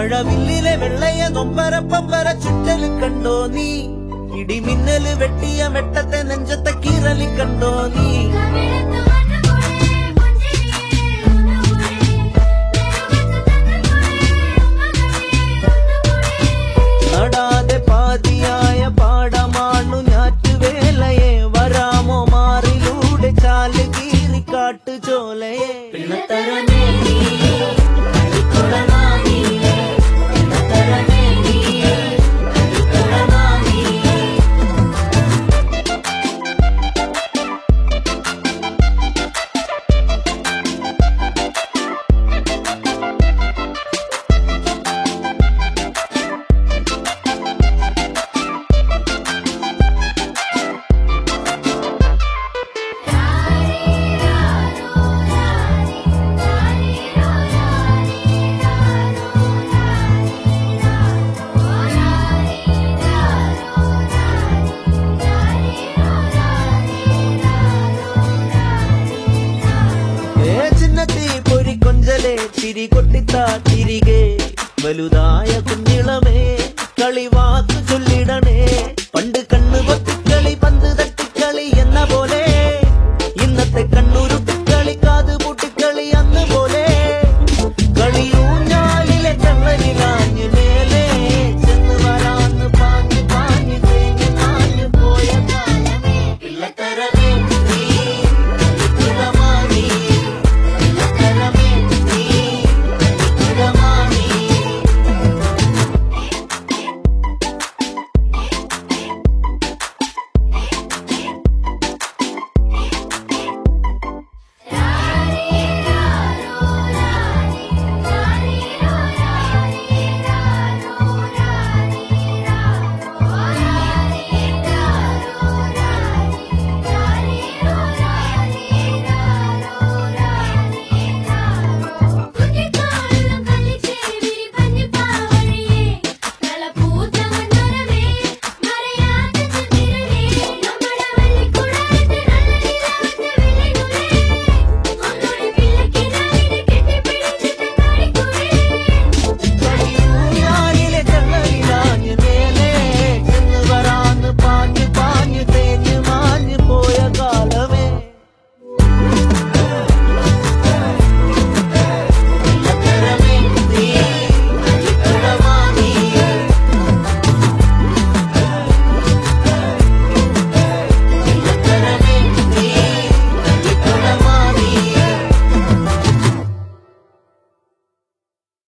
മഴവില്ലിലെ വെള്ളയ നൊമ്പര പമ്പര ചുറ്റല് കണ്ടോ നീ ഇടിമിന്നല് വെട്ടിയ വെട്ടത്തെ നെഞ്ചത്തെ കീറലി കണ്ടോ നീ കവിളത്ത് വന്നുകൂടെ പുഞ്ചിരിയെ ഒന്നുകൂടെ നെറുകത്ത് തന്നുകൂടെ ഉമ്മകളെ ഒന്നുകൂടെ നടാതെ പാതിയായ പാടമാണു ഞാറ്റുവേലയെ വരാമോ മാറിലൂടെ ചാല് കീറി കാട്ടു ചോലയെ പിള്ളത്തരമേ നീ കളിക്കുളമാ നീ പിള്ളത്തരമേ നീ കളിക്കുളമാ നീ ഏ ചിന്നത്തി പൊരി കൊഞ്ചലെ തിരി കൊട്ടിത്താ തിരികെ വലുതായ കുഞ്ഞിളമേ കളിവാ